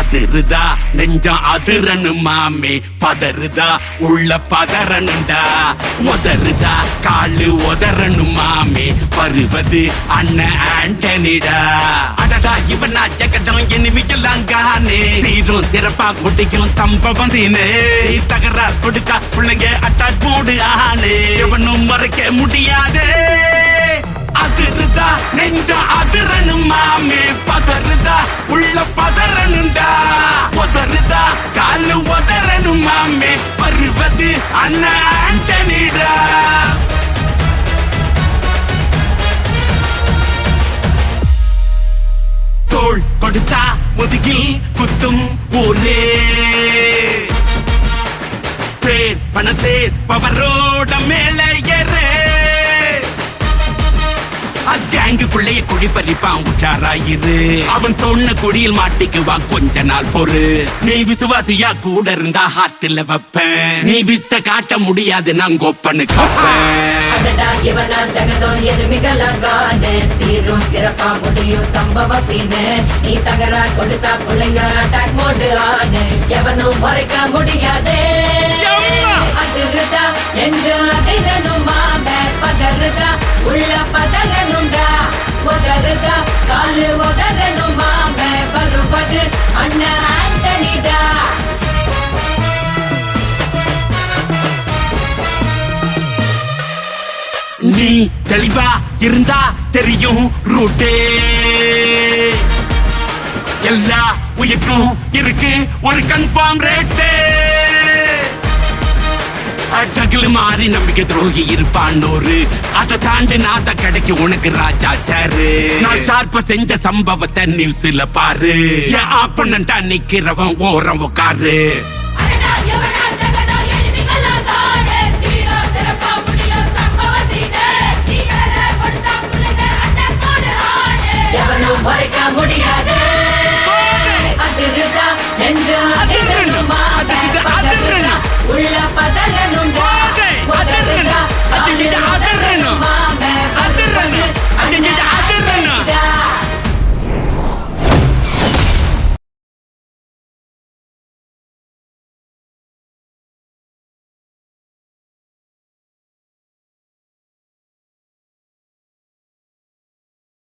அதிருதா நெஞ்சம் அதிரனு மாமே பதறுதா உள்ள பதறனுண்டா உதறுதா காலு உதறனு மாமே வருவது அண்ணன் ஆண்டனிடா அடடா இவனா ஜெகடம் எனிமிக்கலாம் காணே சீரும் சிறப்பா முடிக்கும் சம்பவம் சீனு தகராறு கொடுத்தா பிள்ளைங்க அட்டாக் போடு ஆனே எவனும் மறைக்க முடியாதே அதிருதா நெஞ்ச அதிரனு மாமே பதறுதா உள்ள பதறனுண்டா உதறுதா காலு உதறனு மாமே வருவது அண்ணன் ஆண்டனிடா தோள் கொடுத்தா முதுகில் குத்தும் ஊரே பேர் பணத்தேர் பவரோட மேல ஏறே கேங்குக்குள்ளேயே குழி பறிப்பான் உச்சாராயிரு அவன் தொன்ன குடியில் மாட்டிக்குவான் கொஞ்ச நாள் பொறு நீ விசுவாசியா கூட இருந்தா ஹார்ட்ல வைப்பேன் நீ வித்த காட்ட முடியாது நான் கொப்பனு காப்பேன் அடடா இவனா ஜெகதம் எருமிகளாங்கானு சீரும் சிறப்பா முடியும் சம்பவ சீனு நீ தகராறு கொடுத்தா பிள்ளைங்க அட்டாக் மோடு ஆனு எவனும் மறைக்க முடியாதே எம்மா! அதிருதா நெஞ்சு அதிரணும் மாம பதறுதா உள்ள பதறனுண்டா உதறுதா காலு உதறணும் மாம வருவது அண்ணன் ஆண்டனிடா நீ தெளிவா இருந்தா தெரியும் ரூட்டே எல்லா உயிர்க்கும் இருக்கு ஒரு கன்ஃபார்ம் ரேட்டே அட்டகில் மாறி நம்பிக்கை துரோகி இருப்பான் ஒரு அதை தாண்டி நாத்த கிடைக்கு உனக்கு ராஜா சாரு நான் ஷார்ப்ப செஞ்ச சம்பவத்தை நியூஸ்ல பாரு என் ஆப்பனண்டா நிக்கிறவன் ஓரம் உட்காரு அடடா எவனா ஜகதம் எனிமிகளாங்கானு சீரும் சிறப்பா முடியும் சம்பவ சீனு நீ தகராறு கொடுத்தா பிள்ளைங்க அட்டாக் போடு ஆனு எவனும் மறைக்க முடியாது அதிருதா நெஞ்சு அதிரணும் மாம பதறுதா உள்ள பதறனுண்டா போதை, உதறுதா அதிரணும். காலு அதிரணும். உதறணும் மாம வருவது அதிரணும். அண்ணன்